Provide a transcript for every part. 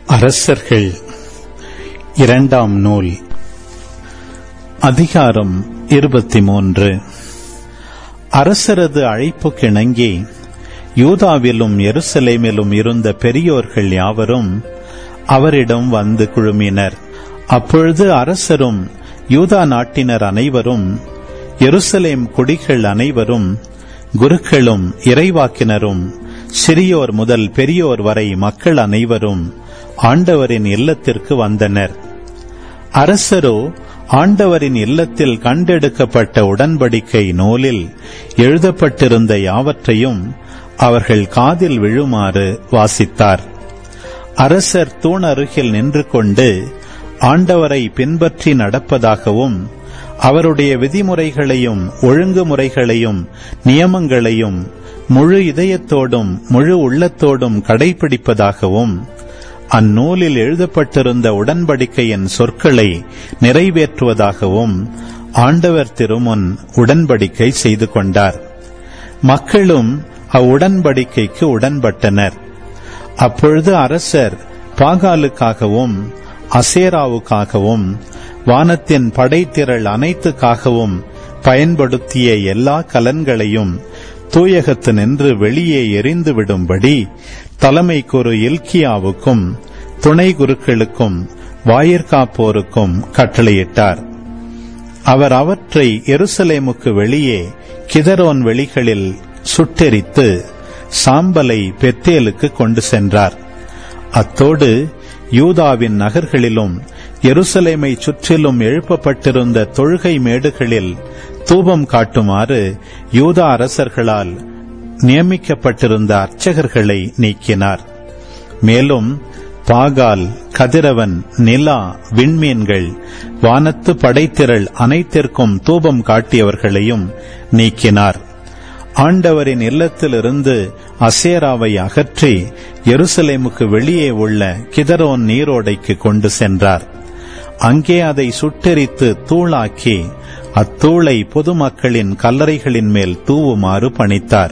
அரசர்கள் இரண்டாம் நூல் அதிகாரம் இருபத்தி மூன்று அரசரது அழைப்புக்கிணங்கி யூதாவிலும் எருசலேமிலும் இருந்த பெரியோர்கள் யாவரும் அவரிடம் வந்து குழுமினர் அப்பொழுது அரசரும் யூதா நாட்டினர் அனைவரும் எருசலேம் குடிகள் அனைவரும் குருக்களும் இறைவாக்கினரும் சிறியோர் முதல் பெரியோர் வரை மக்கள் அனைவரும் ஆண்டவரின் இல்லத்திற்கு வந்தனர் அரசரோ ஆண்டவரின் இல்லத்தில் கண்டெடுக்கப்பட்ட உடன்படிக்கை நூலில் எழுதப்பட்டிருந்த யாவற்றையும் அவர்கள் காதில் விழுமாறு வாசித்தார் அரசர் தூண் அருகில் நின்று கொண்டு ஆண்டவரை பின்பற்றி நடப்பதாகவும் அவருடைய விதிமுறைகளையும் ஒழுங்குமுறைகளையும் நியமங்களையும் முழு இதயத்தோடும் முழு உள்ளத்தோடும் கடைபிடிப்பதாகவும் அந்நூலில் எழுதப்பட்டிருந்த உடன்படிக்கையின் சொற்களை நிறைவேற்றுவதாகவும் ஆண்டவர் திருமுன் உடன்படிக்கை செய்து கொண்டார் மக்களும் அவ்வுடன்படிக்கைக்கு உடன்பட்டனர் அப்பொழுது அரசர் பாகாலுக்காகவும் அசேராவுக்காகவும் வானத்தின் படைத்திரள் அனைத்துக்காகவும் பயன்படுத்திய எல்லா கலன்களையும் தூயகத்து நின்று வெளியே எரிந்து விடும்படி தலைமை குரு இல்கியாவுக்கும் துணை குருக்களுக்கும் வாயிற்காப்போருக்கும் கட்டளையிட்டார் அவர் அவற்றை எருசலேமுக்கு வெளியே கிதரோன் வெளிகளில் சுட்டெரித்து சாம்பலை பெத்தேலுக்கு கொண்டு சென்றார் அத்தோடு யூதாவின் நகர்களிலும் எருசலேமை சுற்றிலும் எழுப்பப்பட்டிருந்த தொழுகை மேடுகளில் தூபம் காட்டுமாறு யூதா அரசர்களால் நியமிக்கப்பட்டிருந்த அர்ச்சகர்களை நீக்கினார் மேலும் பாகால் கதிரவன் நிலா விண்மீன்கள் வானத்து படைத்திரள் அனைத்திற்கும் தூபம் காட்டியவர்களையும் நீக்கினார் ஆண்டவரின் இல்லத்திலிருந்து அசேராவை அகற்றி எருசலேமுக்கு வெளியே உள்ள கிதரோன் நீரோடைக்கு கொண்டு சென்றார் அங்கே அதை சுட்டெரித்து தூளாக்கி அத்தூளை பொதுமக்களின் கல்லறைகளின் மேல் தூவுமாறு பணித்தார்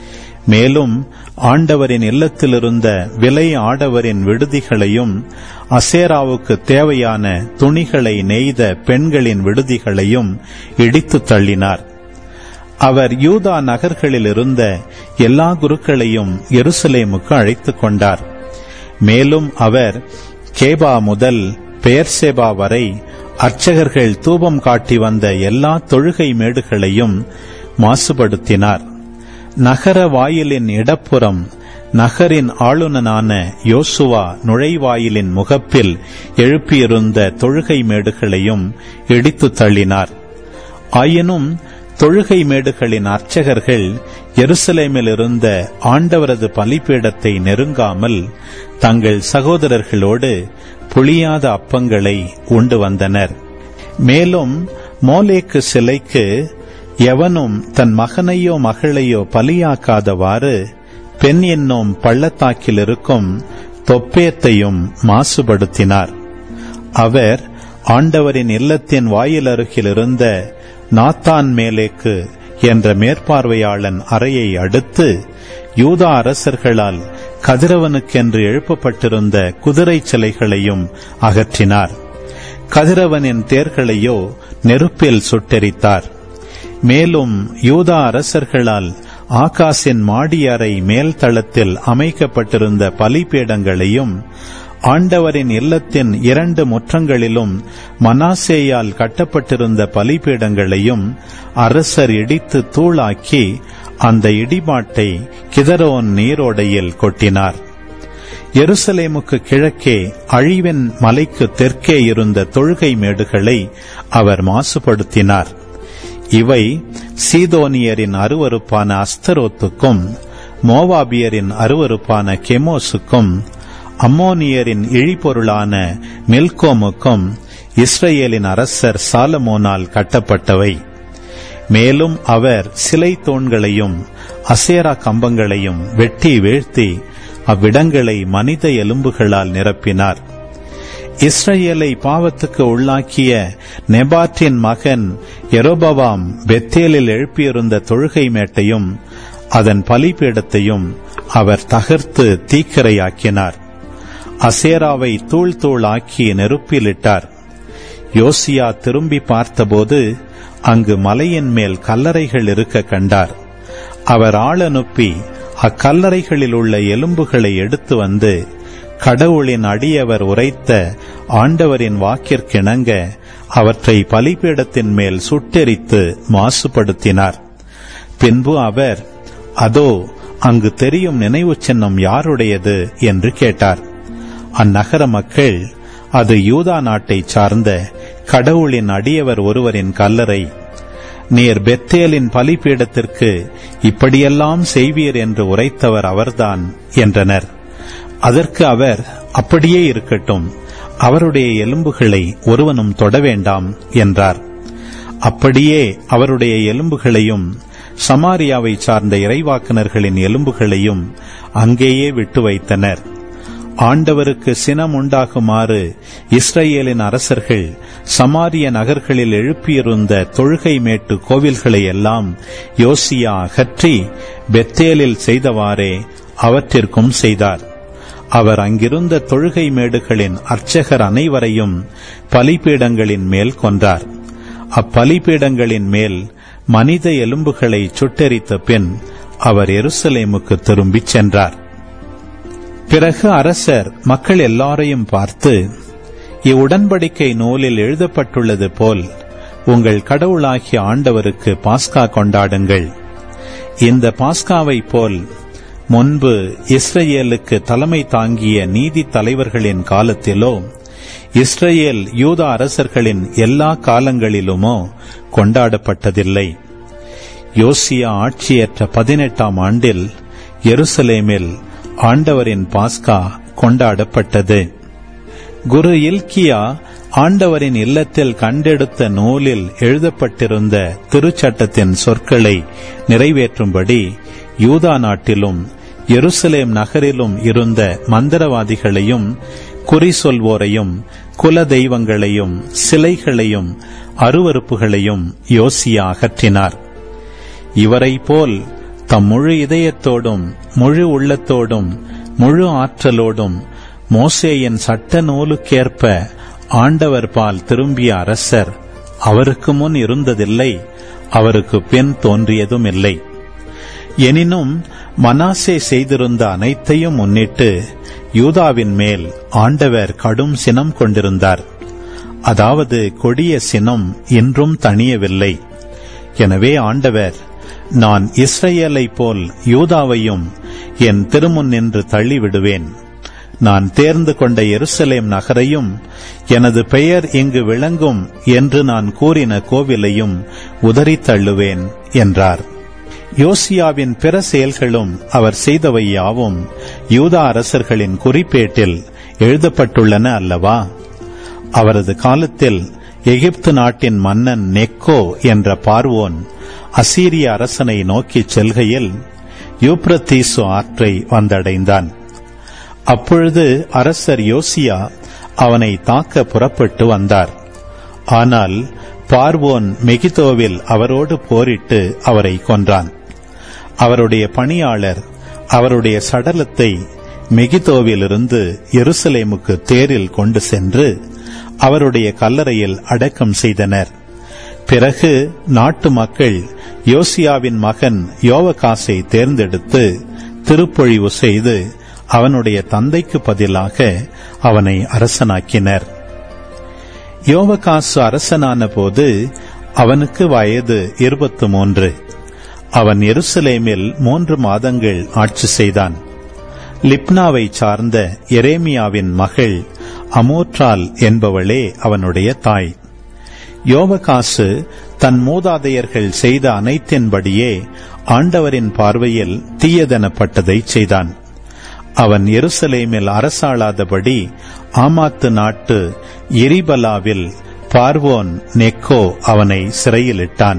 மேலும் ஆண்டவரின் இல்லத்திலிருந்த விலை ஆடவரின் விடுதிகளையும் அசேராவுக்கு தேவையான துணிகளை நெய்த பெண்களின் விடுதிகளையும் இடித்து தள்ளினார் அவர் யூதா நகர்களில் இருந்த எல்லா குருக்களையும் எருசலேமுக்கு அழைத்துக் கொண்டார் மேலும் அவர் கேபா முதல் பெயர்சேபா வரை அர்ச்சகர்கள் தூபம் காட்டி வந்த எல்லா தொழுகை மேடுகளையும் மாசுபடுத்தினார் நகர வாயிலின் இடப்புறம் நகரின் ஆளுநனான யோசுவா நுழைவாயிலின் முகப்பில் எழுப்பியிருந்த தொழுகை மேடுகளையும் இடித்து தள்ளினார் ஆயினும் தொழுகை மேடுகளின் அர்ச்சகர்கள் எருசலேமில் இருந்த ஆண்டவரது பலிபீடத்தை நெருங்காமல் தங்கள் சகோதரர்களோடு புளியாத அப்பங்களை உண்டு வந்தனர் மேலும் மோலேக்கு சிலைக்கு எவனும் தன் மகனையோ மகளையோ பலியாக்காதவாறு பெண் என்னும் பள்ளத்தாக்கில் இருக்கும் தொப்பேத்தையும் மாசுபடுத்தினார் அவர் ஆண்டவரின் இல்லத்தின் வாயில் அருகில் இருந்த நாத்தான் மேலேக்கு என்ற மேற்பார்வையாளன் அறையை அடுத்து யூதா அரசர்களால் கதிரவனுக்கென்று எழுப்பப்பட்டிருந்த குதிரை சிலைகளையும் அகற்றினார் கதிரவனின் தேர்களையோ நெருப்பில் சுட்டெரித்தார் மேலும் யூதா அரசர்களால் ஆகாசின் மாடியறை மேல் தளத்தில் அமைக்கப்பட்டிருந்த பலிபீடங்களையும் ஆண்டவரின் இல்லத்தின் இரண்டு முற்றங்களிலும் மனாசேயால் கட்டப்பட்டிருந்த பலிபீடங்களையும் அரசர் இடித்து தூளாக்கி அந்த இடிபாட்டை கிதரோன் நீரோடையில் கொட்டினார் எருசலேமுக்கு கிழக்கே அழிவின் மலைக்கு தெற்கே இருந்த தொழுகை மேடுகளை அவர் மாசுபடுத்தினார் இவை சீதோனியரின் அருவறுப்பான அஸ்தரோத்துக்கும் மோவாபியரின் அருவறுப்பான கெமோசுக்கும் அம்மோனியரின் இழிபொருளான மில்கோமுக்கும் இஸ்ரேலின் அரசர் சாலமோனால் கட்டப்பட்டவை மேலும் அவர் சிலை தூண்களையும் அசேரா கம்பங்களையும் வெட்டி வீழ்த்தி அவ்விடங்களை மனித எலும்புகளால் நிரப்பினார் இஸ்ரேலை பாவத்துக்கு உள்ளாக்கிய நெபாற்றின் மகன் எரோபவாம் பெத்தேலில் எழுப்பியிருந்த தொழுகை மேட்டையும் அதன் பலிபீடத்தையும் அவர் தகர்த்து தீக்கிரையாக்கினார் அசேராவை தூள் தூள் ஆக்கி நெருப்பிலிட்டார் யோசியா திரும்பி பார்த்தபோது அங்கு மலையின் மேல் கல்லறைகள் இருக்க கண்டார் அவர் ஆள் அனுப்பி அக்கல்லறைகளில் உள்ள எலும்புகளை எடுத்து வந்து கடவுளின் அடியவர் உரைத்த ஆண்டவரின் வாக்கிற்கிணங்க அவற்றை பலிபீடத்தின் மேல் சுட்டெரித்து மாசுபடுத்தினார் பின்பு அவர் அதோ அங்கு தெரியும் நினைவு சின்னம் யாருடையது என்று கேட்டார் அந்நகர மக்கள் அது யூதா நாட்டை சார்ந்த கடவுளின் அடியவர் ஒருவரின் கல்லறை நீர் பெத்தேலின் பலிபீடத்திற்கு இப்படியெல்லாம் செய்வீர் என்று உரைத்தவர் அவர்தான் என்றனர் அதற்கு அவர் அப்படியே இருக்கட்டும் அவருடைய எலும்புகளை ஒருவனும் தொட வேண்டாம் என்றார் அப்படியே அவருடைய எலும்புகளையும் சமாரியாவை சார்ந்த இறைவாக்கினர்களின் எலும்புகளையும் அங்கேயே விட்டு வைத்தனர் ஆண்டவருக்கு சினம் உண்டாகுமாறு இஸ்ரேலின் அரசர்கள் சமாரிய நகர்களில் எழுப்பியிருந்த தொழுகை மேட்டு கோவில்களை எல்லாம் யோசியா அகற்றி பெத்தேலில் செய்தவாறே அவற்றிற்கும் செய்தார் அவர் அங்கிருந்த தொழுகை மேடுகளின் அர்ச்சகர் அனைவரையும் பலிபீடங்களின் மேல் கொன்றார் அப்பலிபீடங்களின் மேல் மனித எலும்புகளை சுட்டெரித்த பின் அவர் எருசலேமுக்கு திரும்பிச் சென்றார் பிறகு அரசர் மக்கள் எல்லாரையும் பார்த்து இவ்வுடன்படிக்கை நூலில் எழுதப்பட்டுள்ளது போல் உங்கள் கடவுளாகிய ஆண்டவருக்கு பாஸ்கா கொண்டாடுங்கள் இந்த பாஸ்காவை போல் முன்பு இஸ்ரேலுக்கு தலைமை தாங்கிய நீதி தலைவர்களின் காலத்திலோ இஸ்ரேல் யூத அரசர்களின் எல்லா காலங்களிலுமோ கொண்டாடப்பட்டதில்லை யோசியா ஆட்சியேற்ற பதினெட்டாம் ஆண்டில் எருசலேமில் ஆண்டவரின் பாஸ்கா கொண்டாடப்பட்டது குரு இல்கியா ஆண்டவரின் இல்லத்தில் கண்டெடுத்த நூலில் எழுதப்பட்டிருந்த திருச்சட்டத்தின் சொற்களை நிறைவேற்றும்படி யூதா நாட்டிலும் எருசலேம் நகரிலும் இருந்த மந்திரவாதிகளையும் குறி சொல்வோரையும் குல தெய்வங்களையும் சிலைகளையும் அருவறுப்புகளையும் யோசியா அகற்றினார் இவரை போல் தம் முழு இதயத்தோடும் முழு உள்ளத்தோடும் முழு ஆற்றலோடும் மோசேயின் சட்ட நூலுக்கேற்ப ஆண்டவர் பால் திரும்பிய அரசர் அவருக்கு முன் இருந்ததில்லை அவருக்கு பின் தோன்றியதும் இல்லை எனினும் மனாசே செய்திருந்த அனைத்தையும் முன்னிட்டு யூதாவின் மேல் ஆண்டவர் கடும் சினம் கொண்டிருந்தார் அதாவது கொடிய சினம் இன்றும் தணியவில்லை எனவே ஆண்டவர் நான் இஸ்ரேலைப் போல் யூதாவையும் என் திருமுன் நின்று தள்ளிவிடுவேன் நான் தேர்ந்து கொண்ட எருசலேம் நகரையும் எனது பெயர் இங்கு விளங்கும் என்று நான் கூறின கோவிலையும் உதறித் தள்ளுவேன் என்றார் யோசியாவின் பிற செயல்களும் அவர் செய்தவை யாவும் யூதா அரசர்களின் குறிப்பேட்டில் எழுதப்பட்டுள்ளன அல்லவா அவரது காலத்தில் எகிப்து நாட்டின் மன்னன் நெக்கோ என்ற பார்வோன் அசீரிய அரசனை நோக்கிச் செல்கையில் யூப்ரத்தீசு ஆற்றை வந்தடைந்தான் அப்பொழுது அரசர் யோசியா அவனை தாக்க புறப்பட்டு வந்தார் ஆனால் பார்வோன் மெகிதோவில் அவரோடு போரிட்டு அவரை கொன்றான் அவருடைய பணியாளர் அவருடைய சடலத்தை மெகிதோவிலிருந்து எருசலேமுக்கு தேரில் கொண்டு சென்று அவருடைய கல்லறையில் அடக்கம் செய்தனர் பிறகு நாட்டு மக்கள் யோசியாவின் மகன் யோவகாசை தேர்ந்தெடுத்து திருப்பொழிவு செய்து அவனுடைய தந்தைக்கு பதிலாக அவனை அரசனாக்கினர் யோவகாசு அரசனான போது அவனுக்கு வயது இருபத்து மூன்று அவன் எருசலேமில் மூன்று மாதங்கள் ஆட்சி செய்தான் லிப்னாவை சார்ந்த எரேமியாவின் மகள் அமோற்றால் என்பவளே அவனுடைய தாய் யோவகாசு தன் மூதாதையர்கள் செய்த அனைத்தின்படியே ஆண்டவரின் பார்வையில் தீயதெனப்பட்டதை செய்தான் அவன் எருசலேமில் அரசாளாதபடி ஆமாத்து நாட்டு எரிபலாவில் பார்வோன் நெக்கோ அவனை சிறையிலிட்டான்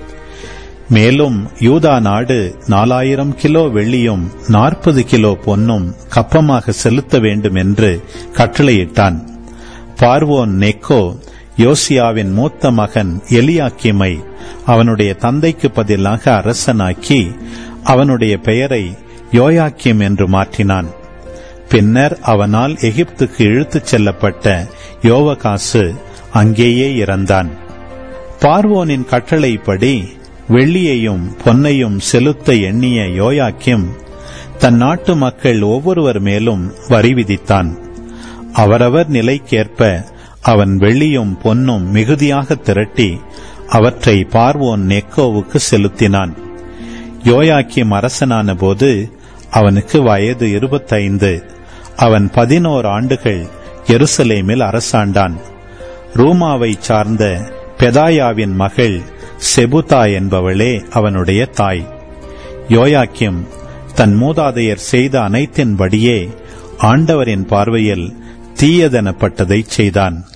மேலும் யூதா நாடு நாலாயிரம் கிலோ வெள்ளியும் நாற்பது கிலோ பொன்னும் கப்பமாக செலுத்த வேண்டும் என்று கட்டளையிட்டான் பார்வோன் நெக்கோ யோசியாவின் மூத்த மகன் எலியாக்கிமை அவனுடைய தந்தைக்கு பதிலாக அரசனாக்கி அவனுடைய பெயரை யோயாக்கிம் என்று மாற்றினான் பின்னர் அவனால் எகிப்துக்கு இழுத்துச் செல்லப்பட்ட யோவகாசு அங்கேயே இறந்தான் பார்வோனின் கட்டளைப்படி வெள்ளியையும் பொன்னையும் செலுத்த எண்ணிய யோயாக்கிம் தன் நாட்டு மக்கள் ஒவ்வொருவர் மேலும் வரி விதித்தான் அவரவர் நிலைக்கேற்ப அவன் வெள்ளியும் பொன்னும் மிகுதியாக திரட்டி அவற்றை பார்வோன் நெக்கோவுக்கு செலுத்தினான் யோயாக்கிம் அரசனான போது அவனுக்கு வயது இருபத்தைந்து அவன் பதினோரு ஆண்டுகள் எருசலேமில் அரசாண்டான் ரூமாவை சார்ந்த பெதாயாவின் மகள் செபுதா என்பவளே அவனுடைய தாய் யோயாக்கிம் தன் மூதாதையர் செய்த அனைத்தின்படியே ஆண்டவரின் பார்வையில் தீயதெனப்பட்டதைச் செய்தான்